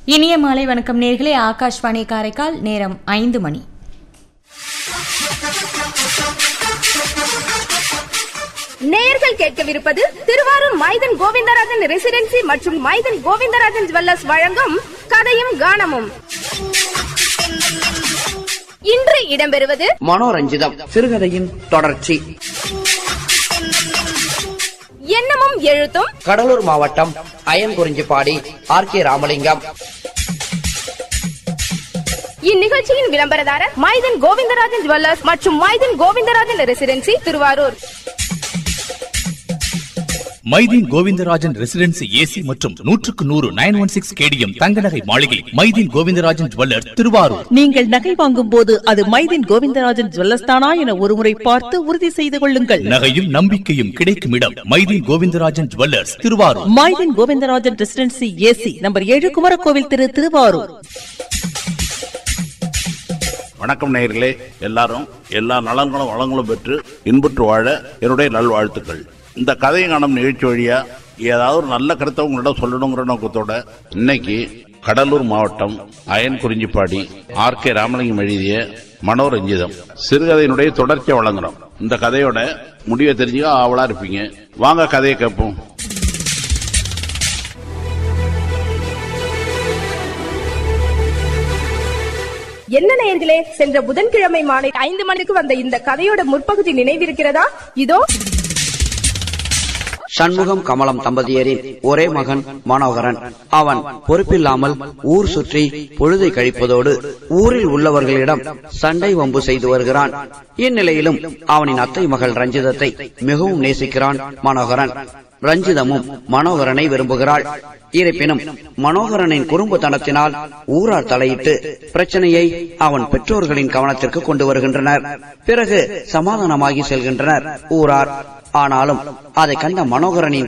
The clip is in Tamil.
இனிய மாலை வணக்கம் நேர்களே ஆகாஷ்வாணி காரைக்கால் நேரம் ஐந்து மணி நேயர்கள் கேட்கவிருப்பது திருவாரூர் மைதன் கோவிந்தராஜன் ரெசிடென்சி மற்றும் மைதன் கோவிந்தராஜன் ஜுவல்லர்ஸ் வழங்கும் கதையும் கானமும் இன்று இடம்பெறுவது மனோரஞ்சிதம் சிறுகதையின் தொடர்ச்சி எண்ணமும் எழுத்தும் கடலூர் மாவட்டம் அயன்குறிஞ்சிப்பாடி ஆர் கே ராமலிங்கம் இந்நிகழ்ச்சியின் விளம்பரதாரர் மைதன் கோவிந்தராஜன் ஜுவல்லர்ஸ் மற்றும் Maideen Govindarajan residency Thiruvarur Maideen Govindarajan residency AC மற்றும் நூற்றுக்கு நூறு நைன் ஒன் சிக்ஸ் கேடிஎம் தங்க நகை மாளிகை மைதீன் கோவிந்தராஜன் ஜுவல்லர் திருவாரூர் நீங்கள் நகை வாங்கும் போது அது மைதின் கோவிந்தராஜன் ஜுவல்லர்ஸ் தானா என ஒருமுறை பார்த்து உறுதி செய்து கொள்ளுங்கள் நகையும் நம்பிக்கையும் கிடைக்கும் இடம் Maideen Govindarajan jewellers Thiruvarur Maideen Govindarajan residency AC number ஏழு குமரகோவில் திரு திருவாரூர் வணக்கம் நேயர்களே எல்லாரும் எல்லா நலன்களும் வளங்களும் பெற்று இன்புற்று வாழ என்னுடைய நல்வாழ்த்துக்கள் இந்த கதையை காணும் நிகழ்ச்சி வழியா ஏதாவது ஒரு நல்ல கருத்தை உங்களிடம் சொல்லணுங்கிற நோக்கத்தோட இன்னைக்கு கடலூர் மாவட்டம் அயன் குறிஞ்சிப்பாடி ஆர் கே ராமலிங்கம் எழுதிய மனோரஞ்சிதம் சிறுகதையினுடைய தொடர்ச்சியை வழங்குறோம் இந்த கதையோட முடிவை தெரிஞ்சுக்க ஆவலா இருப்பீங்க வாங்க கதையை கேட்போம் என்ன நேயர்களே சென்ற புதன்கிழமை மாலை ஐந்து மணிக்கு வந்த இந்த கதையோட முற்பகுதி நினைவிருக்கிறதா இதோ சண்முகம் கமலம் தம்பதியரின் ஒரே மகன் மனோகரன் அவன் பொறுப்பில்லாமல் ஊர் சுற்றி பொழுதை கழிப்பதோடு ஊரில் உள்ளவர்களிடம் சண்டை வம்பு செய்து வருகிறான் இந்நிலையிலும் அவனின் அத்தை மகள் ரஞ்சிதத்தை மிகவும் நேசிக்கிறான் மனோகரன் ரஞ்சிதமும் மனோகரனை விரும்புகிறாள் இருப்பினும் மனோகரனின் குறும்புத்தனத்தினால் ஊரார் தலையிட்டு பிரச்சனையை அவன் பெற்றோர்களின் கவனத்திற்கு கொண்டு வருகின்றனர் பிறகு சமாதானமாகி செல்கின்றனர் ஊரார் ஆனாலும் அதை கண்ட மனோகரனின்